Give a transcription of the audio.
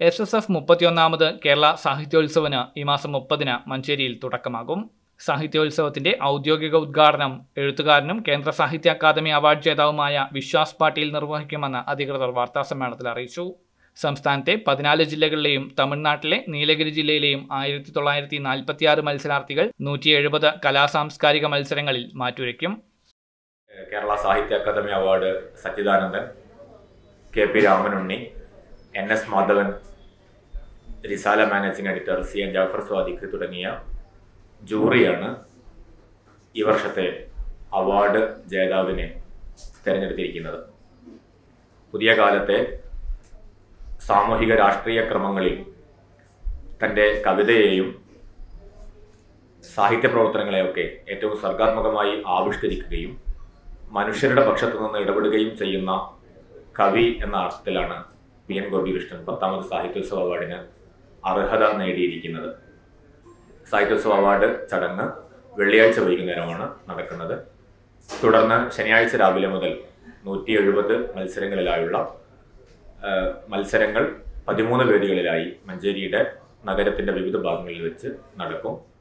S S F മുപ്പത്തിയൊന്നാമത് കേരള സാഹിത്യോത്സവന് ഈ മാസം മുപ്പതിന് മഞ്ചേരിയിൽ തുടക്കമാകും സാഹിത്യോത്സവത്തിന്റെ ഔദ്യോഗിക ഉദ്ഘാടനം എഴുത്തുകാരനും കേന്ദ്ര സാഹിത്യ അക്കാദമി അവാർഡ് ജേതാവുമായ വിശ്വാസ് പാട്ടീൽ നിർവഹിക്കുമെന്ന് അധികൃതർ വാർത്താസമ്മേളനത്തിൽ അറിയിച്ചു സംസ്ഥാനത്തെ പതിനാല് ജില്ലകളിലെയും തമിഴ്നാട്ടിലെ നീലഗിരി ജില്ലയിലെയും ആയിരത്തി തൊള്ളായിരത്തി നാൽപ്പത്തിയാറ് മത്സരാർത്ഥികൾ നൂറ്റി എഴുപത് കലാസാംസ്കാരിക മത്സരങ്ങളിൽ മാറ്റുരയ്ക്കും Kerala Sahitya Akademi award Sachidanandan K P Ramanunni N S Madhavan Risala managing editor C N Jafar Swadiq തുടങ്ങിയ ജൂറിയാണ് ഈ വർഷത്തെ അവാർഡ് ജേതാവിനെ തിരഞ്ഞെടുത്തിരിക്കുന്നത് പുതിയ കാലത്തെ സാമൂഹിക രാഷ്ട്രീയ ക്രമങ്ങളിൽ തൻ്റെ കവിതയെയും സാഹിത്യ പ്രവർത്തനങ്ങളെയൊക്കെ ഏറ്റവും സർഗാത്മകമായി ആവിഷ്കരിക്കുകയും മനുഷ്യരുടെ പക്ഷത്തു നിന്ന് ഇടപെടുകയും ചെയ്യുന്ന കവി എന്ന അർത്ഥത്തിലാണ് പി എൻ ഗോപികൃഷ്ണൻ പത്താമത് സാഹിത്യോത്സവ അവാർഡിന് അർഹത നേടിയിരിക്കുന്നത് സാഹിത്യോത്സവ അവാർഡ് ചടങ്ങ് വെള്ളിയാഴ്ച വൈകുന്നേരമാണ് നടക്കുന്നത് തുടർന്ന് ശനിയാഴ്ച രാവിലെ മുതൽ നൂറ്റി എഴുപത് മത്സരങ്ങളിലായുള്ള ആ, മത്സരങ്ങൾ പതിമൂന്ന് വേദികളിലായി മഞ്ചേരിയുടെ നഗരത്തിന്റെ വിവിധ ഭാഗങ്ങളിൽ വെച്ച് നടക്കും